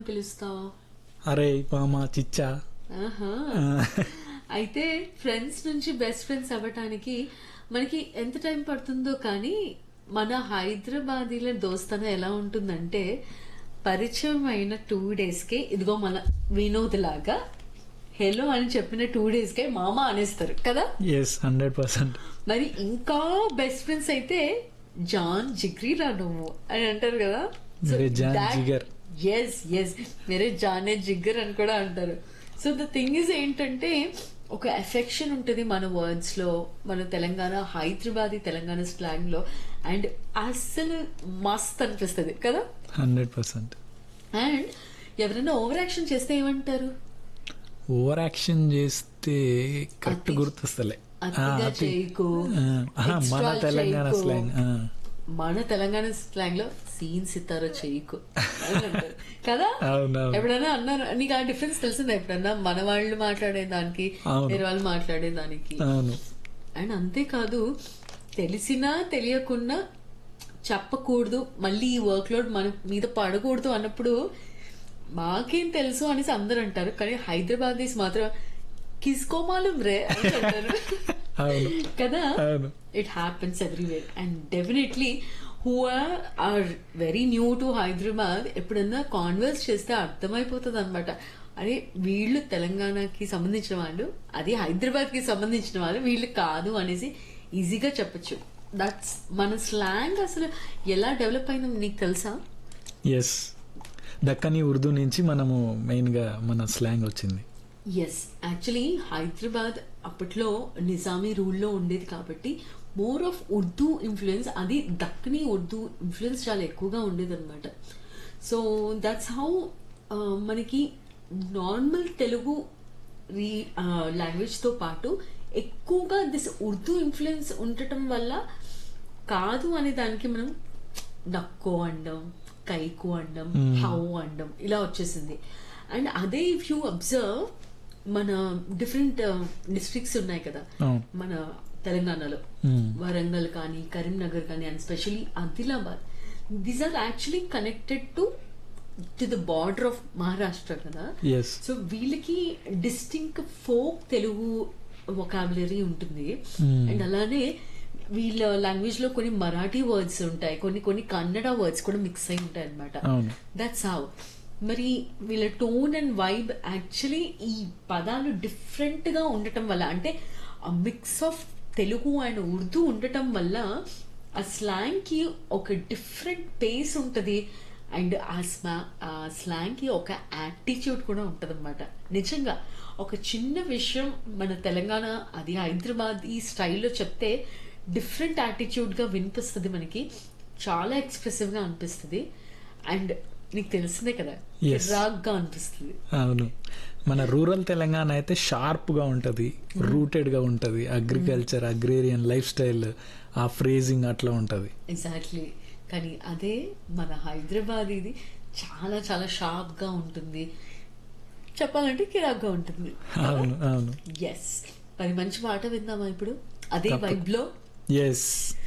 పిలుస్తావు అరే పామ చిచ్చా ఆహా. అయితే ఫ్రెండ్స్ నుంచి బెస్ట్ ఫ్రెండ్స్ అవ్వటానికి మనకి ఎంత టైం పడుతుందో కానీ మన హైదరాబాదీల దోస్తన ఎలా ఉంటుందంటే పరిచయం అయిన టూ డేస్ కే ఇదిగో మన వినోద్ లాగా హెలో అని చెప్పిన టూ డేస్ కే మామ అనేస్తారు కదా ఎస్ హండ్రెడ్ పర్సెంట్ మరి ఇంకా బెస్ట్ ఫ్రెండ్స్ అయితే జాన్ జిగ్రీ రా నువ్వు అని అంటారు కదా మేరే జాన్ జిగర్. ఎస్ ఎస్ మీరే జానే జిగ్గర్ అని కూడా అంటారు సో ద థింగ్ ఇస్ ఏంటంటే ఒక ఎఫెక్షన్ ఉంటుంది మన వర్డ్స్ లో మన తెలంగాణ హైదరాబాదీ తెలంగాణ స్లాంగ్ లో అండ్ అస్సలు మస్త్ అనిపిస్తుంది కదా హండ్రెడ్ పర్సెంట్ అండ్ ఎవరైనా ఓవర్ యాక్షన్ చేస్తే ఏమంటారు ఓవర్ యాక్షన్ చేస్తే కరెక్ట్ అతి- గుర్తొస్తలే ఆ, అతిగా అతి- చేయకు ఆ, ఆహా, మన extra తెలంగాణ చేయకు. స్లాంగ్ మన తెలంగాణ స్లాంగ్ లో సీన్ సితారో చేయకు అని అంటారు. కదా అవునవును ఎప్పుడైనా అన్నారు నీకు ఆ డిఫరెన్స్ తెలిసిందా ఎప్పుడన్నా మన వాళ్ళు మాట్లాడే దానికి అవును. వేరే వాళ్ళు మాట్లాడే దానికి అవును అండ్ అంతేకాదు తెలిసినా తెలియకున్నా చెప్పకూడదు మళ్ళీ ఈ వర్క్ లోడ్ మన మీద పడకూడదు అన్నప్పుడు మాకేం తెలుసు అనేసి అందరు అంటారు కానీ హైదరాబాదీస్ మాత్రం కిస్కోమాలం రే అని అంటారు అవును కదా అవును it happens everywhere and definitely who are very new to Hyderabad ఎప్పుడన్నా కాన్వర్స్ చేస్తే అర్థమైపోతుంది అనమాట అరే వీళ్ళు తెలంగాణకి సంబంధించిన వాళ్ళు అది హైదరాబాద్ కి సంబంధించిన వాళ్ళు వీళ్ళు కాదు అనేసి ఈజీగా చెప్పొచ్చు దట్స్ మన స్లాంగ్ అసలు ఎలా డెవలప్ అయిందో నీకు తెలుసా ఎస్ దక్కని ఉర్దూ నుంచి మనము మెయిన్ గా మన స్లాంగ్ వచ్చింది ఎస్ యాక్చువల్లీ హైదరాబాద్ అప్పట్లో నిజామీ రూల్లో ఉండేది కాబట్టి మోర్ ఆఫ్ ఉర్దూ ఇన్ఫ్లుయెన్స్ అది దక్కని ఉర్దూ ఇన్ఫ్లుయెన్స్ చాలా ఎక్కువగా ఉండేది అనమాట సో దట్స్ హౌ మనకి నార్మల్ తెలుగు రీ లాంగ్వేజ్తో పాటు ఎక్కువగా దిస్ ఉర్దూ ఇన్ఫ్లుయెన్స్ ఉండటం వల్ల కాదు అనే దానికి మనం నక్కో అండం కైకు అండం హౌ అండం ఇలా వచ్చేసింది అండ్ అదే ఇఫ్ యూ అబ్జర్వ్ మన డిఫరెంట్ డిస్ట్రిక్ట్స్ ఉన్నాయి కదా అవును మన తెలంగాణలో Hmm. వరంగల్ కానీ కరీంనగర్ కానీ and specially Adilabad these are actually connected to to the border of Maharashtra కదా ఎస్ సో వీళ్ళకి డిస్టింక్ ఫోక్ తెలుగు వొకాబులరీ ఉంటుంది Hmm. అండ్ అలానే వీళ్ళ లాంగ్వేజ్ లో కొన్ని మరాఠీ వర్డ్స్ ఉంటాయి కొన్ని కొన్ని కన్నడ వర్డ్స్ కూడా మిక్స్ అయి ఉంటాయి అనమాట అవును దట్స్ హౌ మరి వీళ్ళ టోన్ అండ్ వైబ్ యాక్చువల్లీ ఈ పదాలు డిఫరెంట్ గా ఉండటం వల్ల అంటే ఆ mix of Telugu and Urdu ఉండటం వల్ల ఆ స్లాంగ్ కి ఒక డిఫరెంట్ పేస్ ఉంటది అండ్ ఆ స్మా ఆ స్లాంగ్ కి ఒక యాటిట్యూడ్ కూడా ఉంటది నిజంగా ఒక చిన్న విషయం మన తెలంగాణ అది హైదరాబాద్ ఈ స్టైల్లో చెప్తే డిఫరెంట్ యాటిట్యూడ్ గా వినిపిస్తుంది మనకి చాలా ఎక్స్ప్రెసివ్ గా అనిపిస్తుంది అండ్ నీకు తెలిసిందే కదా Yes. కిరాక్గా అనిపిస్తుంది అవును మన రూరల్ తెలంగాణ అయితే షార్ప్ గా ఉంటది రూటెడ్ గా ఉంటది అగ్రికల్చర్ అగ్రేరియన్ లైఫ్ స్టైల్ ఆ ఫ్రేజింగ్ అట్లా ఉంటది ఎగ్జాక్ట్లీ కానీ అదే మన హైదరాబాద్ ఇది చాలా చాలా షార్ప్ గా ఉంటుంది చెప్పాలంటే కిరాక్గా ఉంటుంది అవును అవును ఎస్ మరి మంచి పాట విందామా ఇప్పుడు అదే తప్ప- వైబ్ లో ఎస్